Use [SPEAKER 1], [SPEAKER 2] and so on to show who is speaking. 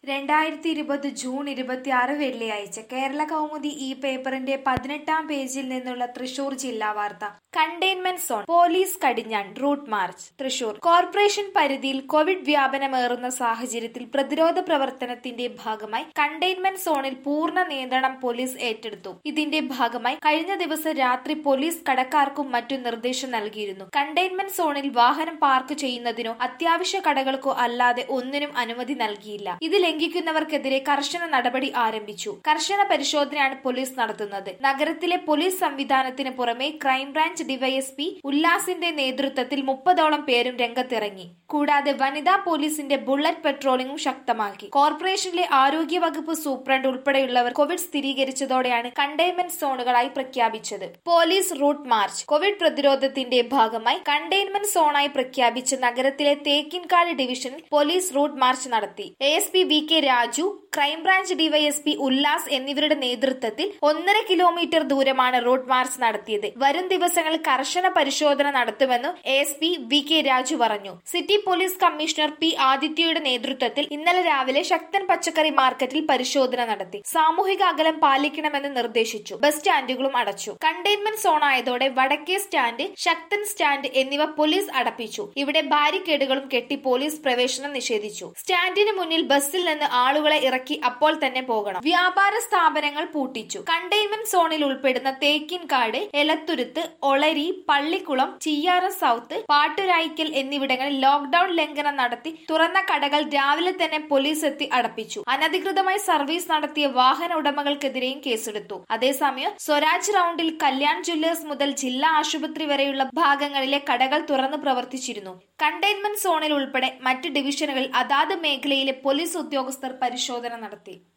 [SPEAKER 1] രണ്ടായിരത്തി ഇരുപത് ജൂൺ ഇരുപത്തിയാറ് വെള്ളിയാഴ്ച കേരള കൗമുദി ഈ പേപ്പറിന്റെ പതിനെട്ടാം പേജിൽ നിന്നുള്ള തൃശൂർ ജില്ലാ വാർത്ത കണ്ടെയ്ൻമെന്റ് സോൺ പോലീസ് കടിഞ്ഞാൺ റൂട്ട് മാർച്ച് തൃശൂർ കോർപ്പറേഷൻ പരിധിയിൽ കോവിഡ് വ്യാപനമേറുന്ന സാഹചര്യത്തിൽ പ്രതിരോധ പ്രവർത്തനത്തിന്റെ ഭാഗമായി കണ്ടെയ്ൻമെന്റ് സോണിൽ പൂർണ്ണ നിയന്ത്രണം പോലീസ് ഏറ്റെടുത്തു ഇതിന്റെ ഭാഗമായി കഴിഞ്ഞ ദിവസം രാത്രി പോലീസ് കടക്കാർക്കും മറ്റും നിർദ്ദേശം നൽകിയിരുന്നു കണ്ടെയ്ൻമെന്റ് സോണിൽ വാഹനം പാർക്ക് ചെയ്യുന്നതിനോ അത്യാവശ്യ കടകൾക്കോ അല്ലാതെ ഒന്നിനും അനുമതി നൽകിയില്ല ഇത് ലംഘിക്കുന്നവർക്കെതിരെ കർശന നടപടി ആരംഭിച്ചു കർശന പരിശോധനയാണ് പോലീസ് നടത്തുന്നത് നഗരത്തിലെ പോലീസ് സംവിധാനത്തിന് പുറമെ ക്രൈംബ്രാഞ്ച് ഡിവൈഎസ്പി ഉല്ലാസിന്റെ നേതൃത്വത്തിൽ മുപ്പതോളം പേരും രംഗത്തിറങ്ങി കൂടാതെ വനിതാ പോലീസിന്റെ ബുള്ളറ്റ് പെട്രോളിംഗും ശക്തമാക്കി കോർപ്പറേഷനിലെ ആരോഗ്യ വകുപ്പ് സൂപ്രണ്ട് ഉൾപ്പെടെയുള്ളവർ കോവിഡ് സ്ഥിരീകരിച്ചതോടെയാണ് കണ്ടെയ്ൻമെന്റ് സോണുകളായി പ്രഖ്യാപിച്ചത് പോലീസ് റൂട്ട് മാർച്ച് കോവിഡ് പ്രതിരോധത്തിന്റെ ഭാഗമായി കണ്ടെയ്ൻമെന്റ് സോണായി പ്രഖ്യാപിച്ച നഗരത്തിലെ തേക്കിൻകാട് ഡിവിഷനിൽ പോലീസ് റൂട്ട് മാർച്ച് നടത്തി A S P V K Raju crime branch DYSP Ullas എന്നിവരുടെ നേതൃത്വത്തിൽ ഒന്നര കിലോമീറ്റർ ദൂരമാണ് റൂട്ട് മാർച്ച് നടത്തിയത് വരും ദിവസങ്ങളിൽ കർശന പരിശോധന നടത്തുമെന്നും A S P V K Raju പറഞ്ഞു സിറ്റി പോലീസ് കമ്മീഷണർ പി ആദിത്യയുടെ നേതൃത്വത്തിൽ ഇന്നലെ രാവിലെ ശക്തൻ പച്ചക്കറി മാർക്കറ്റിൽ പരിശോധന നടത്തി സാമൂഹിക അകലം പാലിക്കണമെന്ന് നിർദ്ദേശിച്ചു ബസ് സ്റ്റാൻഡുകളും അടച്ചു കണ്ടെയ്ൻമെന്റ് സോൺ ആയതോടെ വടക്കേ സ്റ്റാൻഡ് ശക്തൻ സ്റ്റാൻഡ് എന്നിവ പോലീസ് അടപ്പിച്ചു ഇവിടെ ബാരിക്കേഡുകളും കെട്ടി പോലീസ് പ്രവേശനം നിഷേധിച്ചു സ്റ്റാൻഡിന് മുന്നിൽ ബസ്സിൽ നിന്ന് ആളുകളെ ഇറക്കി അപ്പോൾ തന്നെ പോകണം വ്യാപാര സ്ഥാപനങ്ങൾ പൂട്ടിച്ചു കണ്ടെയ്ൻമെന്റ് സോണിൽ ഉൾപ്പെടുന്ന തേക്കിൻകാട് എലത്തുരുത്ത് ഒളരി പള്ളിക്കുളം ചിയ്യാറം സൗത്ത് പാട്ടുരായിക്കൽ എന്നിവിടങ്ങളിൽ ലോക്ഡൌൺ ലംഘനം നടത്തി തുറന്ന കടകൾ രാവിലെ തന്നെ പോലീസ് എത്തി അടപ്പിച്ചു അനധികൃതമായി സർവീസ് നടത്തിയ വാഹന ഉടമകൾക്കെതിരെയും കേസെടുത്തു അതേസമയം സ്വരാജ് റൌണ്ടിൽ കല്യാൺ ജ്വല്ലേഴ്സ് മുതൽ ജില്ലാ ആശുപത്രി വരെയുള്ള ഭാഗങ്ങളിലെ കടകൾ തുറന്നു പ്രവർത്തിച്ചിരുന്നു കണ്ടെയ്ൻമെന്റ് സോണിൽ ഉൾപ്പെടെ മറ്റ് ഡിവിഷനുകളിൽ അതാത് മേഖലയിലെ പോലീസ് ഉദ്യോഗസ്ഥർ പരിശോധന നടത്തി